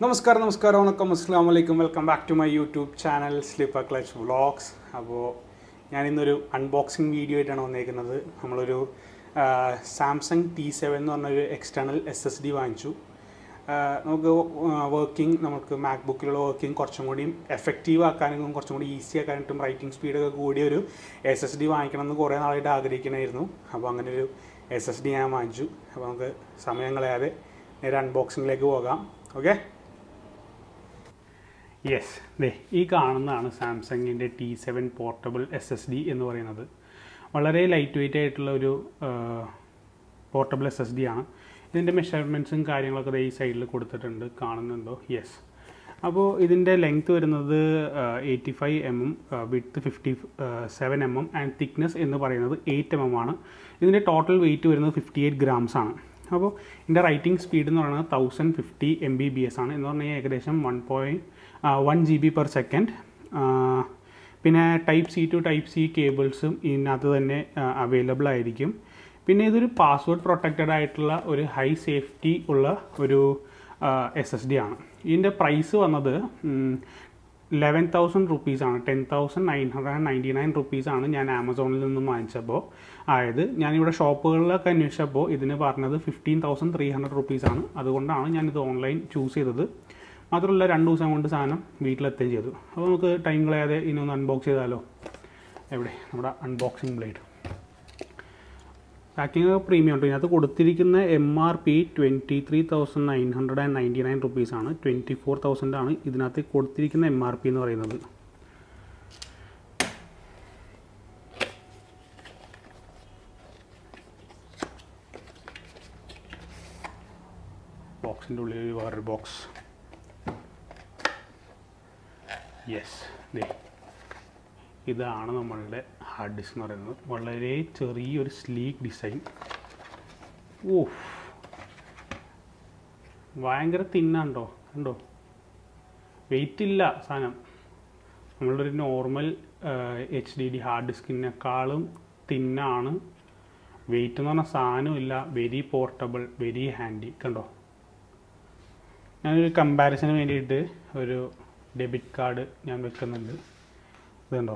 നമസ്കാരം നമസ്കാരം വണക്കം അസ്സാം വലൈക്കും welcome back to my YouTube channel slipper clutch vlogs അപ്പോൾ ഞാൻ ഇന്നൊരു അൺബോക്സിങ് വീഡിയോ ആയിട്ടാണ് വന്നേക്കുന്നത് നമ്മളൊരു സാംസങ് ടി സെവൻ എന്ന് പറഞ്ഞൊരു എക്സ്റ്റേണൽ എസ് എസ് ഡി വാങ്ങിച്ചു ആ, നമുക്ക് വർക്കിംഗ് നമുക്ക് മാക്ബുക്കിലുള്ള വർക്കിംഗ് കുറച്ചും കൂടി എഫക്റ്റീവ് ആക്കാനും കുറച്ചും കൂടി ഈസി ആക്കാനായിട്ടും റൈറ്റിംഗ് സ്പീഡൊക്കെ കൂടിയ ഒരു എസ് എസ് ഡി വാങ്ങിക്കണം എന്ന് കുറേ നാളായിട്ട് ആഗ്രഹിക്കണമായിരുന്നു അപ്പോൾ അങ്ങനെ ഒരു എസ് എസ് ഡി ഞാൻ വാങ്ങിച്ചു അപ്പോൾ നമുക്ക് സമയം കളയാതെ നേരെ അൺബോക്സിങ്ങിലേക്ക് പോകാം ഓക്കെ യെസ് ദേ ഈ കാണുന്നതാണ് സാംസങ്ങിൻ്റെ T seven portable S S D എന്ന് പറയുന്നത് വളരെ ലൈറ്റ് വെയിറ്റ് ആയിട്ടുള്ള ഒരു പോർട്ടബിൾ എസ് എസ് ഡി ആണ് ഇതിൻ്റെ മെഷർമെൻറ്റ്സും കാര്യങ്ങളൊക്കെ ദേ ഈ സൈഡിൽ കൊടുത്തിട്ടുണ്ട് കാണുന്നുണ്ടോ യെസ് അപ്പോൾ ഇതിൻ്റെ ലെങ്ത് വരുന്നത് eighty five M M width fifty seven M M and thickness എന്ന് പറയുന്നത് എയ്റ്റ് എം എം ആണ് ഇതിൻ്റെ ടോട്ടൽ വെയിറ്റ് വരുന്നത് ഫിഫ്റ്റി എയ്റ്റ് ഗ്രാംസ് ആണ് അപ്പോൾ ഇതിൻ്റെ റൈറ്റിംഗ് സ്പീഡ് എന്ന് പറയുന്നത് thousand fifty M B B S ആണ് എന്ന് പറഞ്ഞാൽ ഏകദേശം one point one G B per second പിന്നെ type C to type C കേബിൾസും ഇതിനകത്ത് തന്നെ അവൈലബിൾ ആയിരിക്കും പിന്നെ ഇതൊരു പാസ്വേഡ് പ്രൊട്ടക്റ്റഡ് ആയിട്ടുള്ള ഒരു ഹൈ സേഫ്റ്റി ഉള്ള ഒരു എസ് എസ് ഡി ആണ് ഇതിൻ്റെ പ്രൈസ് വന്നത് ലെവൻ തൗസൻഡ് റുപ്പീസാണ് ten thousand nine hundred and ninety nine റുപ്പീസാണ് ഞാൻ ആമസോണിൽ നിന്നും വാങ്ങിച്ചപ്പോൾ ആയത് ഞാനിവിടെ ഷോപ്പുകളിലൊക്കെ അന്വേഷിച്ചപ്പോൾ ഇതിന് പറഞ്ഞത് ഫിഫ്റ്റീൻ തൗസൻഡ് ത്രീ ഹൺഡ്രഡ് റുപ്പീസാണ് അതുകൊണ്ടാണ് ഞാനിത് ഓൺലൈൻ ചൂസ് ചെയ്തത് മാത്രമല്ല രണ്ട് ദിവസം കൊണ്ട് സാധനം വീട്ടിലെത്തുകയും ചെയ്തു അപ്പോൾ നമുക്ക് ടൈം കളയാതെ ഇനി ഒന്ന് അൺബോക്സ് ചെയ്താലോ എവിടെ നമ്മുടെ അൺബോക്സിങ് ബ്ലേഡ് പാക്കിംഗ് പ്രീമിയം ഉണ്ട് ഇതിനകത്ത് കൊടുത്തിരിക്കുന്ന M R P twenty three thousand nine hundred and ninety nine റുപ്പീസാണ് ട്വൻറ്റി ഫോർ തൗസൻഡ് ആണ് ഇതിനകത്ത് കൊടുത്തിരിക്കുന്ന എം ആർ പി എന്ന് പറയുന്നത് ബോക്സിൻ്റെ ഉള്ളിൽ ഒരു വേറൊരു ബോക്സ് യെസ് ദേ ഇതാണ് നമ്മളുടെ ഹാർഡ് ഡിസ്ക് എന്ന് പറയുന്നത് വളരെ ചെറിയൊരു സ്ലീക്ക് ഡിസൈൻ ഓ ഭയങ്കര തിന്നാണ്ടോ കണ്ടോ വെയിറ്റ് ഇല്ല സാധനം നമ്മളുടെ ഒരു normal H D D hard ഡിസ്കിനേക്കാളും തിന്നാണ് വെയിറ്റ് എന്ന് പറഞ്ഞ സാധനമില്ല വെരി പോർട്ടബിൾ വെരി ഹാൻഡി കണ്ടോ ഞാനൊരു കമ്പാരിസന് വേണ്ടിയിട്ട് ഒരു ഡെബിറ്റ് കാർഡ് ഞാൻ വെക്കുന്നുണ്ട് ഇതുണ്ടോ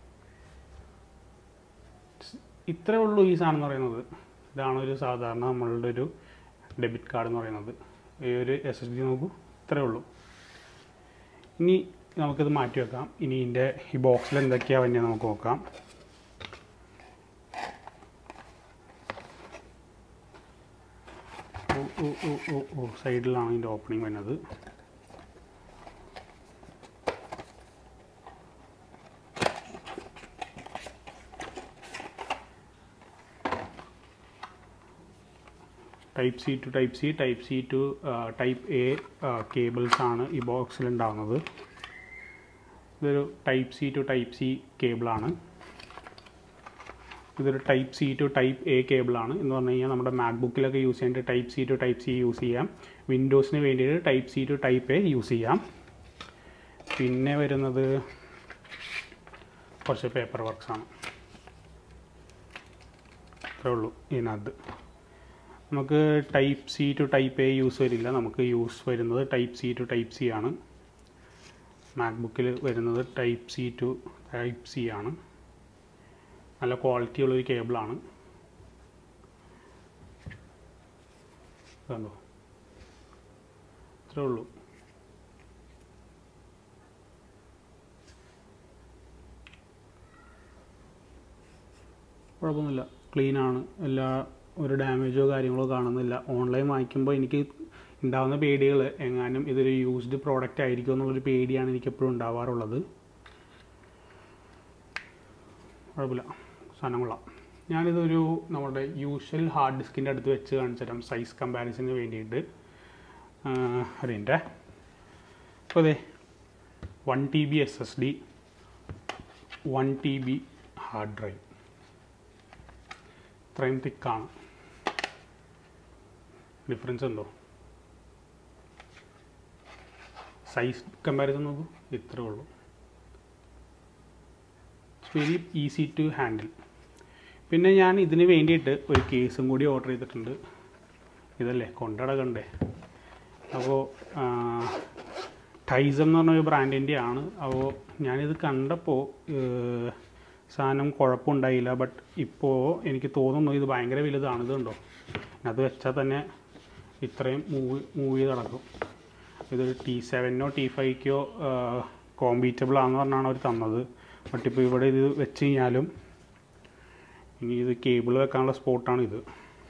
ഇത്രേ ഉള്ളൂ ഈ സാധനം എന്ന് പറയുന്നത് ഇതാണ് ഒരു സാധാരണ നമ്മളുടെ ഒരു ഡെബിറ്റ് കാർഡ് എന്ന് പറയുന്നത് ഈ ഒരു എസ് എസ് ഡി നോക്കൂ ഇത്രേ ഉള്ളൂ ഇനി നമുക്കിത് മാറ്റി വെക്കാം ഇനി ഇതിൻ്റെ ഈ ബോക്സിൽ എന്തൊക്കെയാണ് വന്നത് നമുക്ക് നോക്കാം ഓ ഓ ഓ ഓ ഓ സൈഡിലാണ് ഇതിൻ്റെ ഓപ്പണിംഗ് വരുന്നത് type C to type C type C to type A cables ആണ് ഈ ബോക്സിൽ ഉണ്ടാകുന്നത് ഇതൊരു type C to type C കേബിളാണ് ഇതൊരു type C to type A കേബിളാണ് എന്ന് പറഞ്ഞു കഴിഞ്ഞാൽ നമ്മുടെ മാക്ബുക്കിലൊക്കെ യൂസ് ചെയ്യേണ്ട type C to type C use ചെയ്യാം വിൻഡോസിന് വേണ്ടിയിട്ട് type C to type A use ചെയ്യാം പിന്നെ വരുന്നത് കുറച്ച് പേപ്പർ വർക്ക്സ് ആണ് അത്രേ ഉള്ളൂ ഇതിനകത്ത് നമുക്ക് type C to type A use വരില്ല നമുക്ക് യൂസ് വരുന്നത് type C to type C ആണ് മാക്ബുക്കിൽ വരുന്നത് type C to type C ആണ് നല്ല ക്വാളിറ്റി ഉള്ളൊരു കേബിളാണ് കണ്ടോ ഇത്രേ ഉള്ളൂ കുഴപ്പമൊന്നുമില്ല ക്ലീനാണ് എല്ലാ ഒരു ഡാമേജോ കാര്യങ്ങളോ കാണുന്നില്ല ഓൺലൈൻ വാങ്ങിക്കുമ്പോൾ എനിക്ക് ഉണ്ടാകുന്ന പേടികൾ എങ്ങാനും ഇതൊരു യൂസ്ഡ് പ്രോഡക്റ്റ് ആയിരിക്കും എന്നുള്ളൊരു പേടിയാണ് എനിക്ക് എപ്പോഴും ഉണ്ടാവാറുള്ളത് കുഴപ്പമില്ല സാധനം കൊള്ളാം ഞാനിതൊരു നമ്മുടെ യൂഷ്വൽ ഹാർഡ് ഡിസ്കിൻ്റെ അടുത്ത് വെച്ച് കാണിച്ചു തരാം സൈസ് കമ്പാരിസന് വേണ്ടിയിട്ട് അതിൻ്റെ അപ്പോൾ അതെ one T B S S D one T B hard drive ഇത്രയും തിക്കാണ് ഡിഫറൻസ് ഉണ്ടോ സൈസ് കമ്പാരിസൺ നോക്കൂ ഇത്രേ ഉള്ളൂ it's very easy to handle പിന്നെ ഞാൻ ഇതിന് വേണ്ടിയിട്ട് ഒരു കേസും കൂടി ഓർഡർ ചെയ്തിട്ടുണ്ട് ഇതല്ലേ കൊണ്ടടക്കണ്ടേ അപ്പോൾ ടൈസം എന്ന് പറഞ്ഞ ഒരു ബ്രാൻഡിൻ്റെ ആണ് അപ്പോൾ ഞാനിത് കണ്ടപ്പോൾ ഏഹ്, സാധനം കുഴപ്പമുണ്ടായില്ല ബട്ട് ഇപ്പോൾ എനിക്ക് തോന്നുന്നു ഇത് ഭയങ്കര വലുതാണ് ഇത് കണ്ടോ അത് വെച്ചാൽ തന്നെ ഇത്രയും മൂവ് മൂവ് ചെയ്ത് നടക്കും ഇതൊരു ടി സെവനോ ടി ഫൈവ്ക്കോ കോമ്പീറ്റബിൾ ആണെന്ന് പറഞ്ഞാണ് അവർ തന്നത് ബട്ട് ഇപ്പോൾ ഇവിടെ ഇത് വെച്ച് കഴിഞ്ഞാലും ഇനി ഇത് കേബിൾ വെക്കാനുള്ള സ്പോട്ടാണ് ഇത്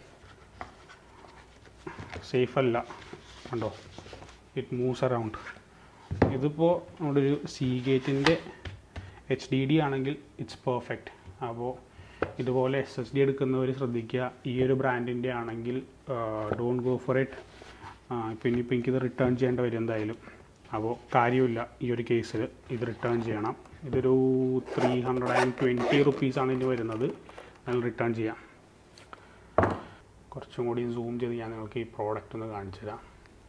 സേഫ് അല്ല കണ്ടോ ഇറ്റ് മൂവ്സ് അറൗണ്ട് ഇതിപ്പോൾ നമ്മുടെ ഒരു സി ഗേറ്റിൻ്റെ എച്ച് ഡി ഡി ആണെങ്കിൽ ഇറ്റ്സ് പെർഫെക്റ്റ് അപ്പോൾ ഇതുപോലെ എസ് എസ് ഡി എടുക്കുന്നവർ ശ്രദ്ധിക്കുക ഈ ഒരു ബ്രാൻഡിൻ്റെ ആണെങ്കിൽ ഡോൺ ഗോ ഫോർ ഇറ്റ് ഇപ്പം ഇനിയിപ്പോൾ എനിക്കിത് റിട്ടേൺ ചെയ്യേണ്ട വരും എന്തായാലും അപ്പോൾ കാര്യമില്ല ഈ ഒരു കേസിൽ ഇത് റിട്ടേൺ ചെയ്യണം ഇതൊരു ത്രീ ഹൺഡ്രഡ് ആൻഡ് ട്വൻറ്റി റുപ്പീസാണ് ഇതിന് വരുന്നത് അതിൽ റിട്ടേൺ ചെയ്യാം കുറച്ചും കൂടി സൂം ചെയ്ത് ഞാൻ നിങ്ങൾക്ക് ഈ പ്രോഡക്റ്റ് ഒന്ന് കാണിച്ചു തരാം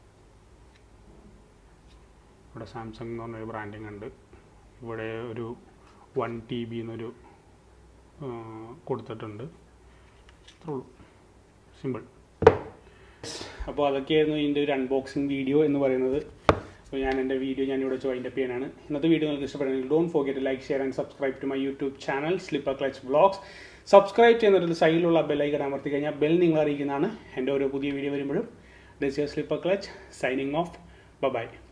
ഇവിടെ സാംസങ് എന്ന് പറഞ്ഞൊരു ബ്രാൻഡിങ് ഉണ്ട് ഇവിടെ ഒരു വൺ ടി ബി എന്നൊരു ആ, കൊടുത്തിട്ടുണ്ട് അത്രേ ഉള്ളൂ സിമ്പിൾ അപ്പോൾ അതൊക്കെയായിരുന്നു ഇതിൻ്റെ ഒരു അൺബോക്സിങ് വീഡിയോ എന്ന് പറയുന്നത് അപ്പോൾ ഞാൻ എൻ്റെ വീഡിയോ ഞാൻ ഇവിടെ വെച്ച് വൈൻഡപ്പ് ചെയ്യാനാണ് ഇന്നത്തെ വീഡിയോ നിങ്ങൾക്ക് ഇഷ്ടപ്പെടുന്നെങ്കിൽ don't forget like share and subscribe to my YouTube channel slipper clutch vlogs subscribe ചെയ്യുന്നതിൽ സൈഡിലുള്ള ബെല്ലൈക്കൺ അമർത്തി കഴിഞ്ഞാൽ ബെൽ നിങ്ങൾ അറിയിക്കുന്നതാണ് എൻ്റെ ഓരോ പുതിയ വീഡിയോ വരുമ്പോഴും this year slipper clutch signing off by